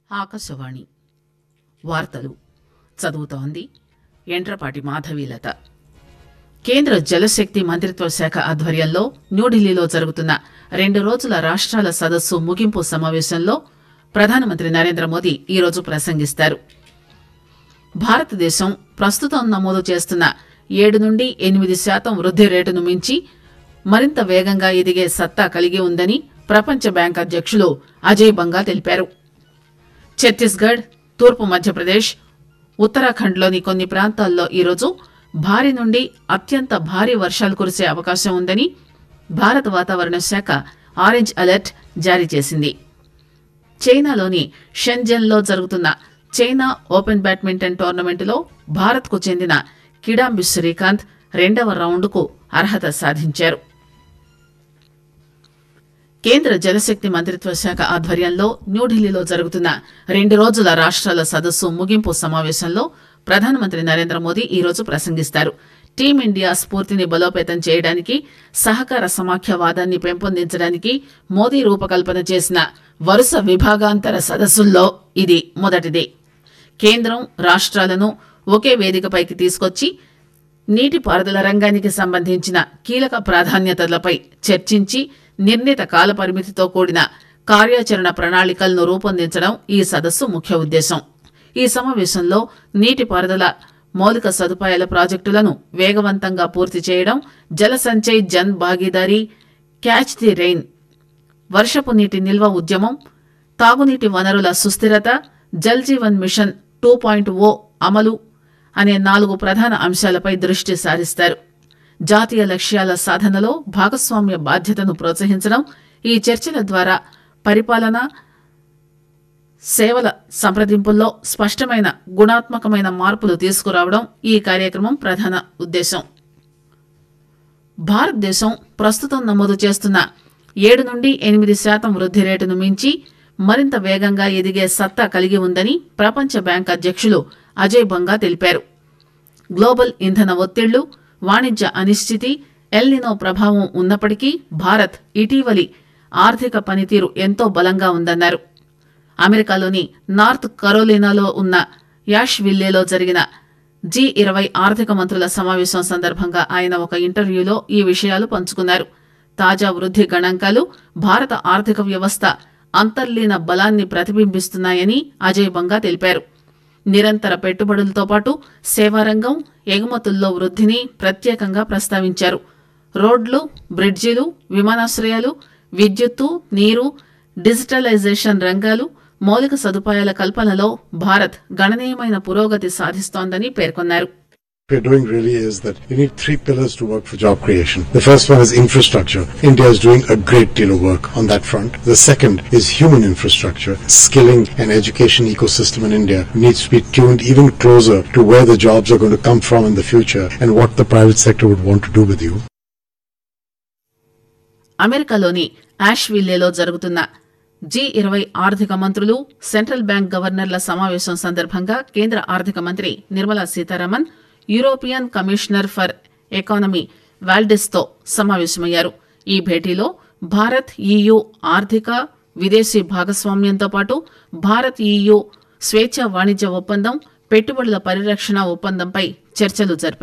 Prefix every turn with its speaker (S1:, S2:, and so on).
S1: ఆకాశవాణి వార్తలు చదువుతోంది ఎండ్రపాటి మాధవీలత కేంద్ర జలశక్తి మంత్రిత్వ శాఖ ఆధ్వర్యంలో న్యూఢిల్లీలో జరుగుతున్న రెండు రోజుల రాష్ట్రాల సదస్సు ముగింపు సమావేశంలో ప్రధానమంత్రి నరేంద్ర మోదీ ఈరోజు ప్రసంగిస్తారు భారతదేశం ప్రస్తుతం నమోదు చేస్తున్న ఏడు నుండి ఎనిమిది శాతం వృద్ది రేటును మించి మరింత వేగంగా ఎదిగే సత్తా కలిగి ఉందని ప్రపంచ బ్యాంక్ అధ్యక్షులు అజయ్ బంగా తెలిపారు ఛత్తీస్గఢ్ తూర్పు మధ్యప్రదేశ్ ఉత్తరాఖండ్లోని కొన్ని ప్రాంతాల్లో ఈరోజు భారీ నుండి అత్యంత భారీ వర్షాలు కురిసే అవకాశం ఉందని భారత వాతావరణ శాఖ ఆరెంజ్ అలర్ట్ జారీ చేసింది చైనాలోని షెన్జెన్లో జరుగుతున్న చైనా ఓపెన్ బ్యాడ్మింటన్ టోర్నమెంటులో భారత్కు చెందిన కిడాంబి శ్రీకాంత్ రెండవ రౌండ్కు అర్హత సాధించారు కేంద్ర జలశక్తి మంత్రిత్వ శాఖ ఆధ్వర్యంలో న్యూఢిల్లీలో జరుగుతున్న రెండు రోజుల రాష్ట్రాల సదస్సు ముగింపు సమావేశంలో ప్రధానమంత్రి నరేంద్ర మోదీ ఈరోజు ప్రసంగిస్తారు టీమిండియా స్ఫూర్తిని బలోపేతం చేయడానికి సహకార సమాఖ్యవాదాన్ని పెంపొందించడానికి మోదీ రూపకల్పన చేసిన వరుస విభాగాంతర సదస్సుల్లో ఇది మొదటిది కేంద్రం రాష్ట్రాలను ఒకే వేదికపైకి తీసుకొచ్చి నీటిపారుదల రంగానికి సంబంధించిన కీలక ప్రాధాన్యతలపై చర్చించి నిర్ణీత కాలపరిమితితో కూడిన కార్యాచరణ ప్రణాళికలను రూపొందించడం ఈ సదస్సు ముఖ్య ఉద్దేశం ఈ సమావేశంలో నీటిపారుదల మౌలిక సదుపాయాల ప్రాజెక్టులను వేగవంతంగా పూర్తి చేయడం Jal Sanchay Jan Bhagidari catch the rain వర్షపు నీటి నిల్వ ఉద్యమం తాగునీటి వనరుల సుస్థిరత Jal Jeevan mission two point O అమలు అనే నాలుగు ప్రధాన అంశాలపై దృష్టి సారిస్తారు జాతీయ లక్ష్యాల సాధనలో భాగస్వామ్య బాధ్యతను ప్రోత్సహించడం ఈ చర్చల ద్వారా పరిపాలన సేవల సంప్రదింపుల్లో స్పష్టమైన గుణాత్మకమైన మార్పులు తీసుకురావడం ఈ కార్యక్రమం ప్రధాన ఉద్దేశం భారతదేశం ప్రస్తుతం నమోదు చేస్తున్న ఏడు నుండి ఎనిమిది శాతం వృద్ధి రేటును మించి మరింత వేగంగా ఎదిగే సత్తా కలిగి ఉందని ప్రపంచ బ్యాంక్ అధ్యక్షులు అజయ్ బంగా తెలిపారు గ్లోబల్ ఇంధన ఒత్తిళ్లు వాణిజ్య అనిశ్చితి ఎల్నినో ప్రభావం ఉన్నప్పటికీ భారత్ ఇటీవలి ఆర్థిక పనితీరు ఎంతో బలంగా ఉందన్నారు అమెరికాలోని నార్త్ కరోలినాలో ఉన్న యాష్ విల్లేలో జరిగిన జీ ఇరవై ఆర్థిక మంత్రుల సమావేశం సందర్భంగా ఆయన ఒక ఇంటర్వ్యూలో ఈ విషయాలు పంచుకున్నారు తాజా వృద్ధి గణాంకాలు భారత ఆర్థిక వ్యవస్థ అంతర్లీన బలాన్ని ప్రతిబింబిస్తున్నాయని అజయ్ బంగా తెలిపారు నిరంతర పెట్టుబడులతో పాటు సేవారంగం ఎగుమతుల్లో వృద్ధిని ప్రత్యేకంగా ప్రస్తావించారు రోడ్లు బ్రిడ్జిలు విమానాశ్రయాలు విద్యుత్తు నీరు డిజిటలైజేషన్ రంగాలు మౌలిక సదుపాయాల కల్పనలో భారత్ గణనీయమైన పురోగతి సాధిస్తోందని పేర్కొన్నారు
S2: we're doing really is that you need three pillars to work for job creation. The first one is infrastructure. India is doing a great deal of work on that front. The second is human infrastructure. Skilling and education ecosystem in India needs to be tuned even closer to where the jobs are going to come from in the future and what the private sector would want to do with you.
S1: అమెరికాలోని యాష్విల్లేలో జరుగుతున్న G ఇరవై ఆర్థిక మంత్రులు central bank గవర్నర్ల సమావేశం సందర్భంగా కేంద్ర ఆర్థిక మంత్రి Nirmala Sitharaman European commissioner for economy వాల్డెస్తో సమావేశమయ్యారు ఈ భేటీలో భారత్ ఈయూ ఆర్థిక విదేశీ భాగస్వామ్యంతో పాటు భారత్ ఈయూ స్వేచ్ఛ వాణిజ్య ఒప్పందం పెట్టుబడుల పరిరక్షణ ఒప్పందంపై చర్చలు జరిపారు